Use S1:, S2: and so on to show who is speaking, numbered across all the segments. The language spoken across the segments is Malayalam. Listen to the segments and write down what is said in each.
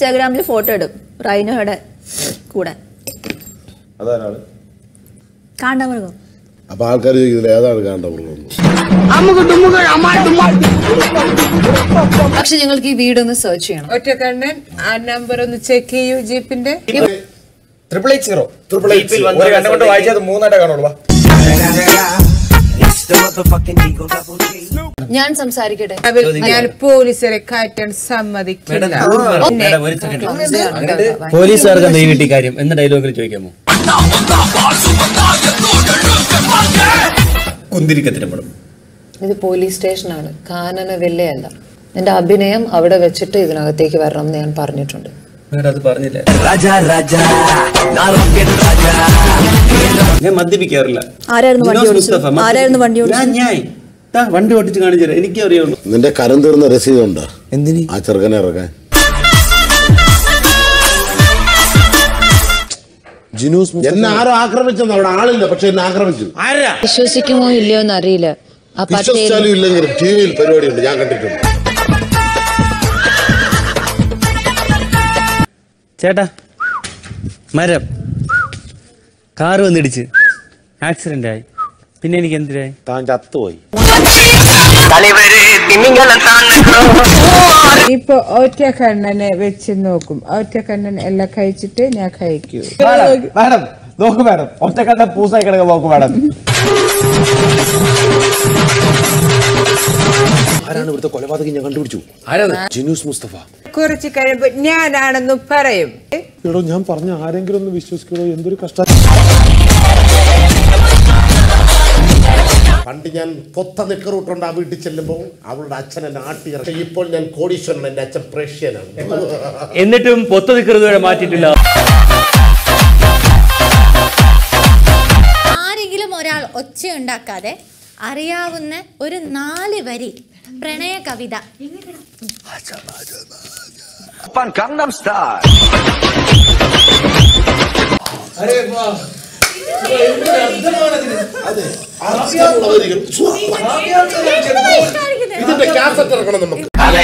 S1: ഇൻസ്റ്റാഗ്രാമിൽ ഫോട്ടോ ഇടും റൈനോയുടെ കൂടെ
S2: അതാരാണ്
S1: കാണ്ടാമൃഗം
S3: അപ്പൊ ആൾക്കാർ ചോദിക്കുന്നില്ല ഏതാണ് കാണ്ടമൃഗം
S4: പക്ഷെ ഞങ്ങൾക്ക് ഈ വീടൊന്ന് സെർച്ച് ചെയ്യണം
S5: ഒറ്റക്കണ്ണൻ ആ നമ്പർ ഒന്ന് ചെക്ക് ചെയ്യൂ ജീപ്പിന്റെ
S2: triple eight zero triple eight ഒരു കണ്ണ കൊണ്ട് വായിച്ചത് മൂന്നായിട്ടേ കാണുള്ളൂ വാ.
S4: ഞാൻ സംസാരിക്കട്ടെ
S5: അതിൽ ഞാൻ പോലീസിനെ കയറ്റാൻ സമ്മതിക്കില്ല
S6: പോലീസുകാർക്ക് എന്താ ഈ വീട്ടിൽ കാര്യം എന്ന ഡയലോഗിൽ ചോദിക്കാമോ കുന്തിരിക്കത്തിരമ്പടും
S4: ഇത് പോലീസ് സ്റ്റേഷനാണ് കാനന വില്ലയല്ല എന്റെ അഭിനയം അവിടെ വെച്ചിട്ട് ഇതിനകത്തേക്ക് വരണം എന്ന് ഞാൻ പറഞ്ഞിട്ടുണ്ട്
S6: മേഡം അത് പറഞ്ഞില്ല ഞാൻ മദ്യപിക്കാറില്ല
S1: ആരായിരുന്നു വണ്ടി
S6: ജിനോസ്
S1: ഓടിച്ചത്?
S6: മുസ്തഫ, മദ്യപി-
S1: ആരായിരുന്നു വണ്ടി ഓടിച്ചത്?
S6: ഞാൻ ഞാൻ ദാ, വണ്ടി ഓടിച്ച് കാണിച്ചു തരാം എനിക്കേ അറിയുള്ളൂ
S3: നിന്റെ കരം തീർന്ന രസീതുണ്ടോ
S2: എന്തിന്
S3: ആ ചെറുക്കനെ ഇറക്കാൻ
S2: ജിനൂസ് മുസ്തഫ-
S3: എന്നെ ആരോ ആക്രമിച്ചെന്ന് അവിടെ ആളില്ല പക്ഷെ എന്നെ ആക്രമിച്ചു
S4: വിശ്വസിക്കുമോ ഇല്ലയോ എന്ന് അറിയില്ല ആ പട്ടേൽ
S3: വിശ്വസിച്ചാലും ഇല്ലെങ്കിലും ടി വിയിൽ പരിപാടിയുണ്ട് ഞാൻ കണ്ടിട്ടുണ്ട്
S6: ചേട്ടാ മരം കാറ് വന്നിടിച്ച് ആക്സിഡന്റ് ആയി പിന്നെ എനിക്ക് എന്തിനായി
S2: താൻ ചത്തുപോയി
S5: ഇപ്പൊ ഒറ്റക്കണ്ണനെ വെച്ച് നോക്കും ഒറ്റക്കണ്ണൻ എല്ലാം കഴിച്ചിട്ട് ഞാൻ കഴിക്കൂ
S2: മാഡം നോക്ക് മാഡം ഒറ്റ കണ്ട പൂസായി കിടക്കാൻ നോക്ക് മാഡം ആരാണ് ഇവിടുത്തെ കൊലപാതകം ഞാൻ കണ്ടുപിടിച്ചു ജിനൂസ് മുസ്തഫ
S5: കുറച്ച് കഴിയുമ്പോ ഞാനാണെന്ന് പറയും
S2: എടോ ഞാൻ പറഞ്ഞ ആരെങ്കിലും ഒന്ന് വിശ്വസിക്കണോ എന്തൊരു കഷ്ടം
S3: പണ്ട് ഞാൻ പൊത്ത നിക്കറൂട്ടുണ്ട് ആ വീട്ടിൽ ചെല്ലുമ്പോൾ അവളുടെ അച്ഛൻ എന്നെ ആട്ടി ഇറക്കി ഇപ്പോൾ ഞാൻ കോടീശ്വരൻ എന്റെ അച്ഛൻ പ്രേഷ്യനാണ്
S6: എന്നിട്ടും പൊത്ത നിൽക്കുന്നത് മാറ്റിയിട്ടില്ല
S7: ആരെങ്കിലും ഒരാൾ ഒച്ചയുണ്ടാക്കാതെ അറിയാവുന്ന ഒരു നാല് വരി പ്രണയ കവിത
S3: ഇതിന്റെ കാസറ്റ് ഇറക്കണം നമുക്ക്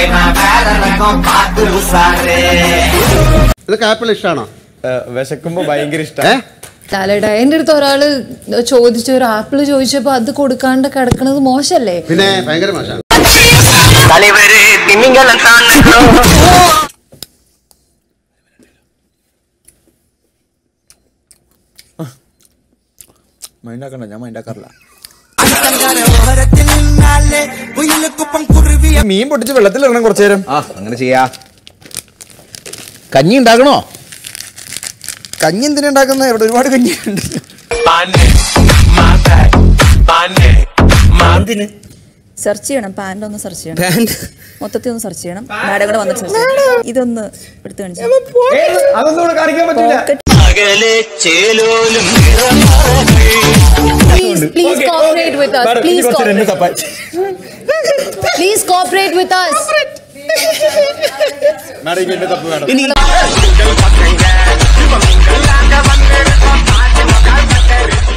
S8: ഇതൊക്കെ ആപ്പിൾ ഇഷ്ടമാണോ
S2: വിശക്കുമ്പോ ഭയങ്കര ഇഷ്ടം
S4: ലാലേട്ടാ എന്റെ അടുത്ത് ഒരാള് ചോദിച്ചു ഒരു ആപ്പിള് ചോദിച്ചപ്പോ അത് കൊടുക്കാണ്ട് കിടക്കണത് മോശല്ലേ
S8: പിന്നെ ഭയങ്കര മോശമാണ്
S2: മൈൻഡാക്കണ്ട ഞാൻ മൈൻഡാക്കാറില്ല മീൻ പൊട്ടിച്ച് വെള്ളത്തിൽ ഇറങ്ങണം കുറച്ചു നേരം
S8: ആ അങ്ങനെ ചെയ്യാ കഞ്ഞി ഉണ്ടാക്കണോ
S2: കഞ്ഞി എന്തിനാ ഉണ്ടാക്കുന്നത് ഇവിടെ ഒരുപാട് കഞ്ഞിയുണ്ട്
S6: എന്തിന്
S1: സെർച്ച് ചെയ്യണം പാന്റ് ഒന്ന് സെർച്ച് ചെയ്യണം മൊത്തത്തിൽ ഒന്ന് സെർച്ച് ചെയ്യണം മാഡം കൂടെ വന്നിട്ട് സെർച്ച് ചെയ്യണം ഇതൊന്ന് എടുത്തു കാണിച്ചു
S2: അതൊന്നും ഇവിടെ കാണിക്കാൻ പറ്റില്ല
S4: please cooperate with us please please cooperate with us
S2: madam ഇങ്ങനെ തപ്പ് മാഡം
S6: ഇനി
S9: Thank you.